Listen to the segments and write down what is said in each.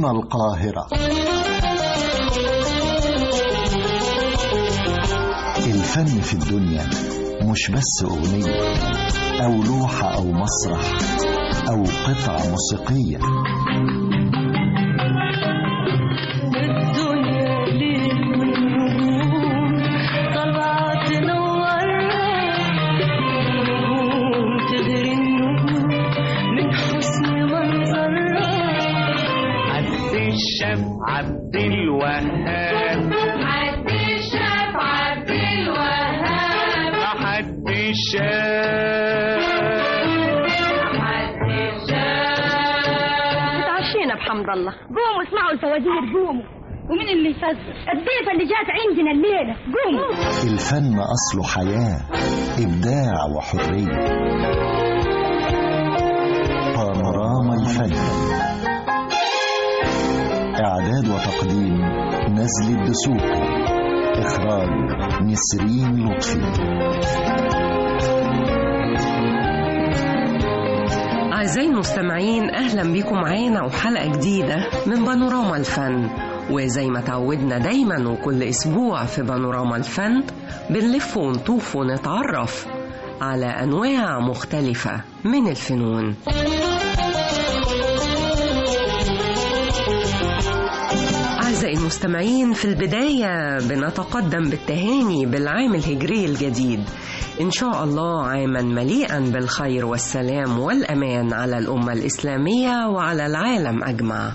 هنا القاهرة الفن في الدنيا مش بس أغنية أو لوحة أو مسرح أو قطعة موسيقية الدنيا ليل ونجوم طلعت تنورنا نجوم تغري النجوم من حسن منظرها عبد الشاف عبد الوهاب عبد الشاف عبد الوهاب حد الشاف عبد الشاف اتعشينا بحمد الله قوموا اسمعوا الفوازير قوموا ومين اللي يفزر الضيفة اللي جات عندنا الليلة قوموا الفن أصله حياة إبداع وحرية بانوراما الفن إعداد وتقديم نزل الدسوقي إخراج نسرين لطفي أعزائي المستمعين أهلا بكم معانا وحلقة جديدة من بانوراما الفن وزي ما تعودنا دايما وكل أسبوع في بانوراما الفن بنلف ونطوف ونتعرف على أنواع مختلفة من الفنون أعزائي المستمعين في البداية بنتقدم بالتهاني بالعام الهجري الجديد إن شاء الله عاما مليئا بالخير والسلام والأمان على الأمة الإسلامية وعلى العالم أجمع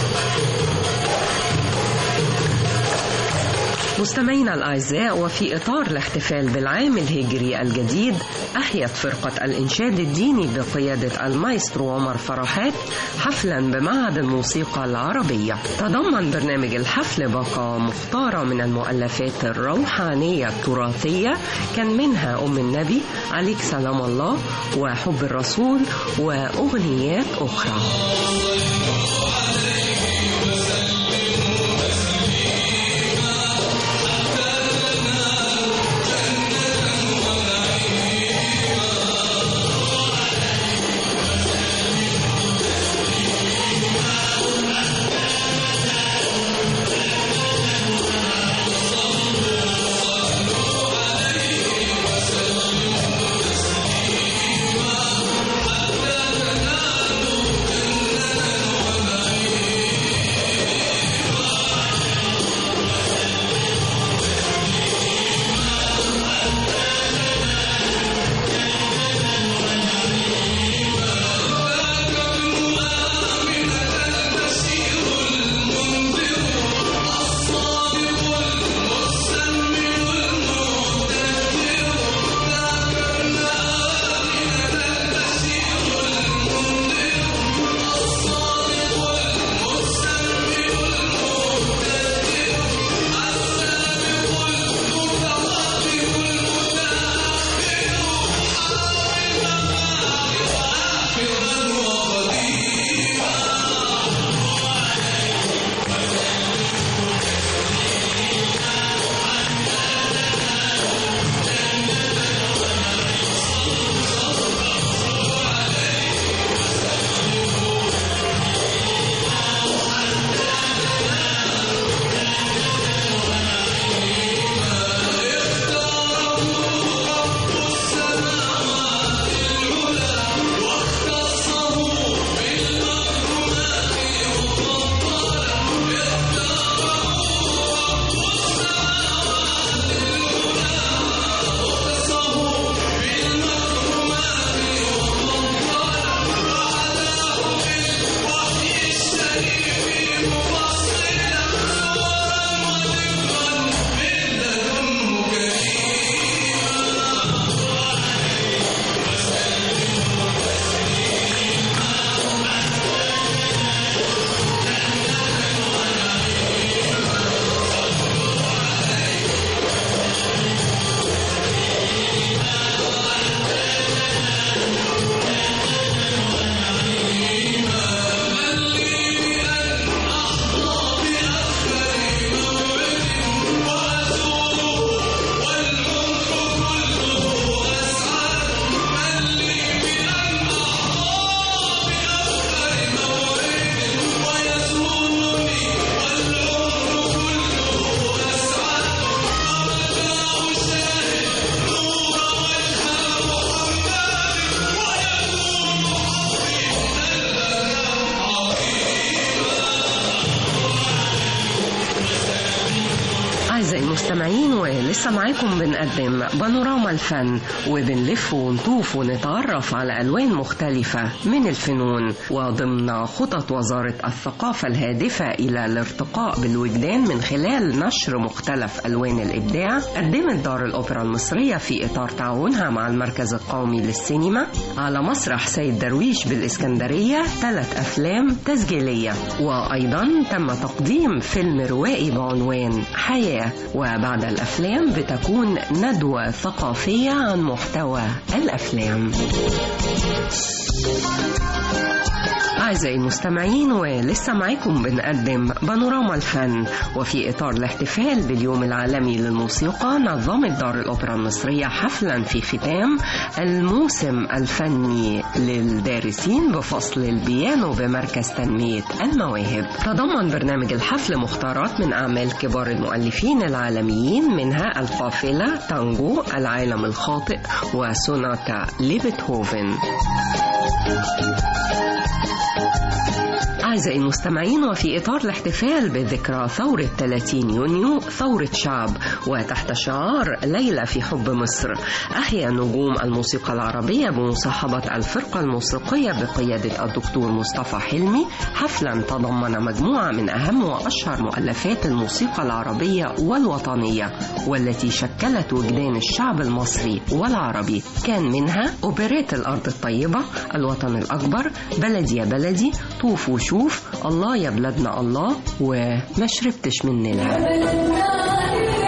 مستمعينا الأعزاء وفي إطار الاحتفال بالعام الهجري الجديد أحيت فرقة الإنشاد الديني بقيادة المايسترو عمر فرحات حفلا بمعهد الموسيقى العربية تضمن برنامج الحفل باقة مختارة من المؤلفات الروحانية التراثية كان منها أم النبي عليك سلام الله وحب الرسول وأغنيات أخرى المستمعين ولسه معاكم بنقدم بانوراما الفن وبنلف ونطوف ونتعرف على ألوان مختلفة من الفنون وضمن خطط وزارة الثقافة الهادفة إلى الارتقاء بالوجدان من خلال نشر مختلف ألوان الإبداع قدمت دار الأوبرا المصرية في إطار تعاونها مع المركز القومي للسينما على مسرح سيد درويش بالإسكندرية ثلاث أفلام تسجيلية وأيضا تم تقديم فيلم روائي بعنوان حياة وبعد الأفلام بتكون ندوة ثقافية عن محتوى الأفلام أعزائي المستمعين ولسه معاكم بنقدم بانوراما الفن وفي إطار الاحتفال باليوم العالمي للموسيقى نظمت دار الأوبرا المصرية حفلا في ختام الموسم الفني للدارسين بفصل البيانو بمركز تنمية المواهب تضمن برنامج الحفل مختارات من أعمال كبار المؤلفين العالميين منها القافلة تانجو العالم الخاطئ وسوناتا لبيتهوفن أعزائي المستمعين وفي إطار الاحتفال بذكرى ثورة 30 يونيو ثورة شعب وتحت شعار ليلة في حب مصر أحيا نجوم الموسيقى العربية بمصاحبة الفرقة الموسيقية بقيادة الدكتور مصطفى حلمي حفلا تضمن مجموعة من أهم وأشهر مؤلفات الموسيقى العربية والوطنية والتي شكلت وجدان الشعب المصري والعربي كان منها أوبريت الأرض الطيبة الوطن الأكبر بلدي يا بلدي طوف وشوف الله يا بلادنا الله وما شربتش من نيلها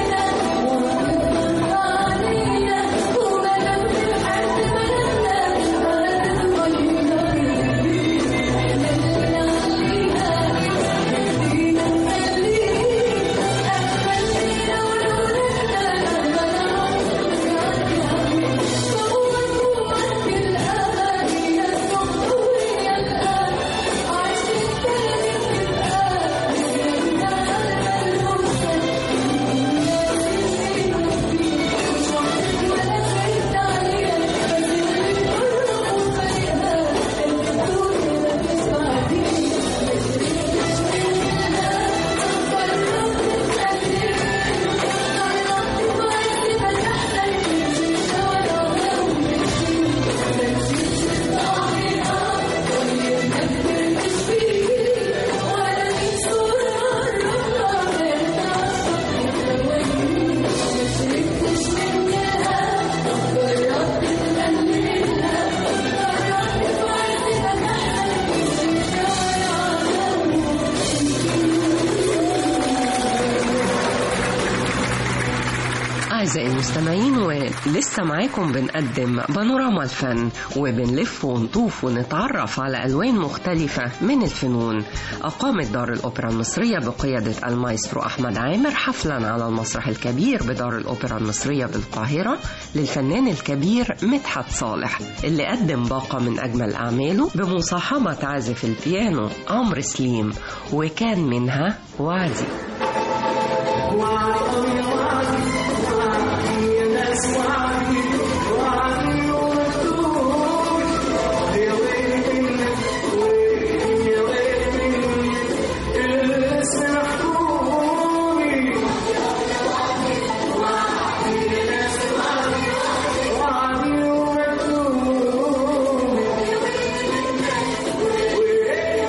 أعزائي المستمعين ولسه معاكم بنقدم بانوراما الفن وبنلف ونطوف ونتعرف على ألوان مختلفة من الفنون أقامت دار الأوبرا المصرية بقيادة المايسترو أحمد عامر حفلا على المسرح الكبير بدار الأوبرا المصرية بالقاهرة للفنان الكبير مدحت صالح اللي قدم باقة من أجمل أعماله بمصاحبة عازف البيانو عمرو سليم وكان منها وعدي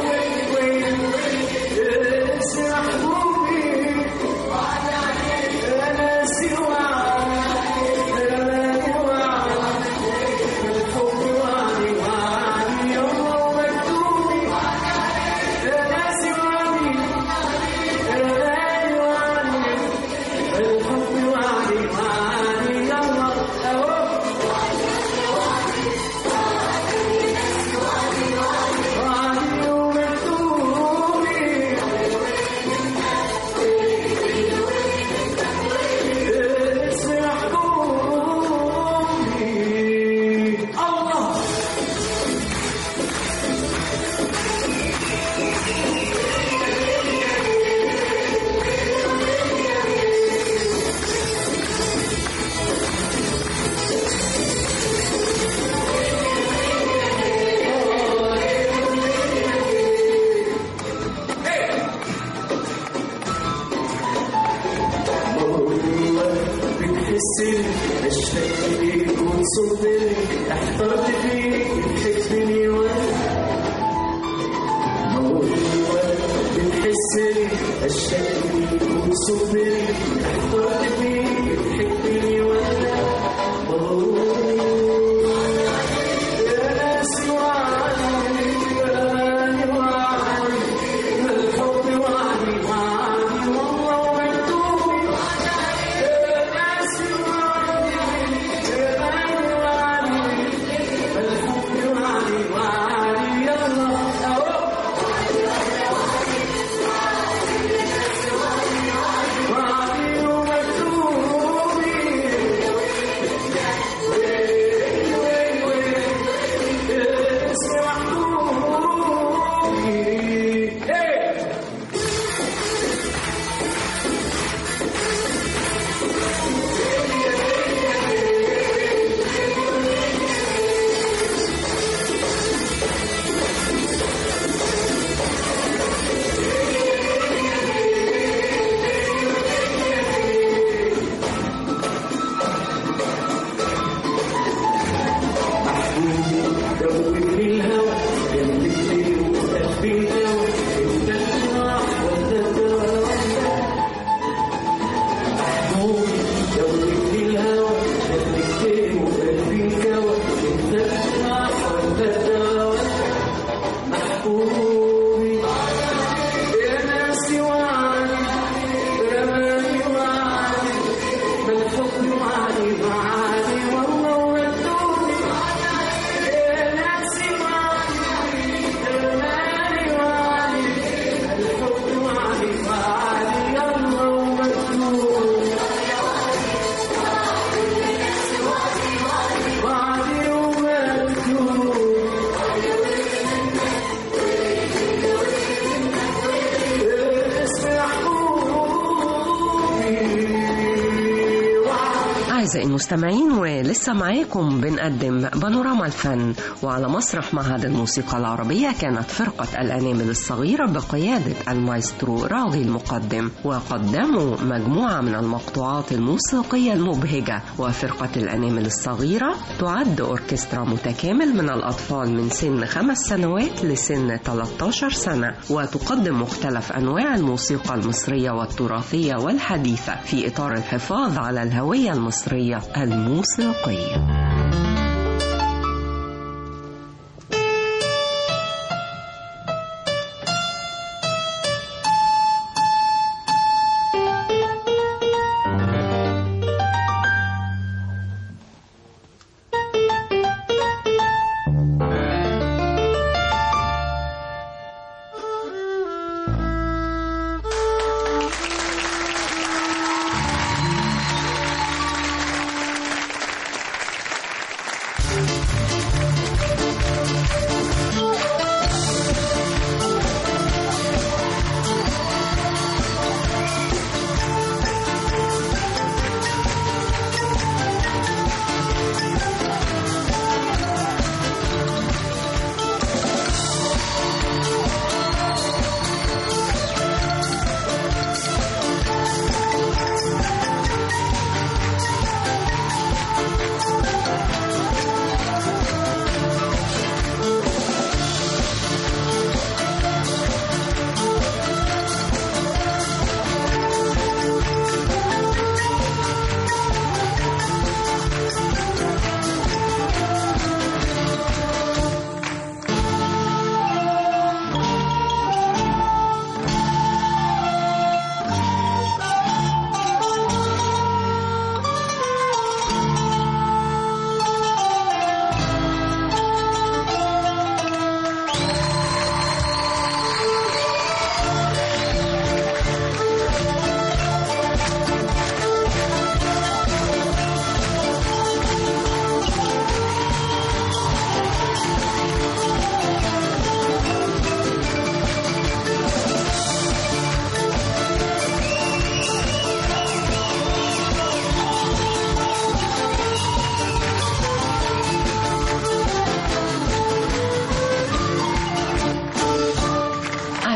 اسمحوا لي سري الشكل يكون صبري احترت بيك تحبني ولا يا ناس وعدي وعدي وعدي الحب وعدي وعدي والله ومكتوب يا ناس وعدي وعدي وعدي الحب وعدي وعدي يلا أهو وعدي ومكتوبي اسم محبوبي Hey! دوبني الهوى جنبتني وقلبي الهوى انت الفرح ولا الدواء محبوبي دوبني الهوى جنبتني وقلبي الهوى انت الفرح ولا الدواء محبوبي يا ناسي وعدي رماني وعدي بالحب وعدي وعدي والله ودوني يا ناسي وعدي رماني وعدي الحب وعدي وعدي يلا ومكتوب وعدي ومكتوب اسم محبوبي وعدي أعزائي المستمعين ولسه معاكم بنقدم بانوراما الفن وعلى مسرح معهد الموسيقى العربية كانت فرقة الأنامل الصغيرة بقيادة المايسترو راغي المقدم وقدموا مجموعة من المقطوعات الموسيقية المبهجة وفرقة الأنامل الصغيرة تعد أوركسترا متكامل من الأطفال من سن خمس سنوات لسن 13 سنة وتقدم مختلف أنواع الموسيقى المصرية والتراثية والحديثة في إطار الحفاظ على الهوية المصرية الموسيقية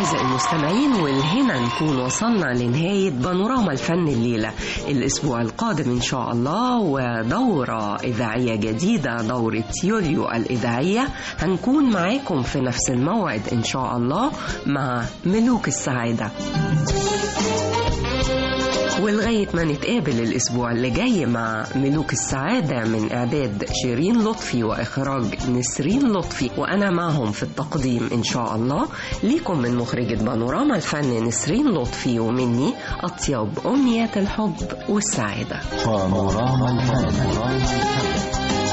أعزائي المستمعين والهنا نكون وصلنا لنهاية بانوراما الفن الليلة الأسبوع القادم إن شاء الله ودورة إذاعية جديدة دورة يوليو الإذاعية هنكون معاكم في نفس الموعد إن شاء الله مع ملوك السعادة ولغاية ما نتقابل الأسبوع اللي جاي مع ملوك السعادة من إعداد شيرين لطفي وإخراج نسرين لطفي وأنا معهم في التقديم إن شاء الله ليكم من مخرجة بانوراما الفن نسرين لطفي ومني أطيب أمنيات الحب والسعادة بانوراما الفن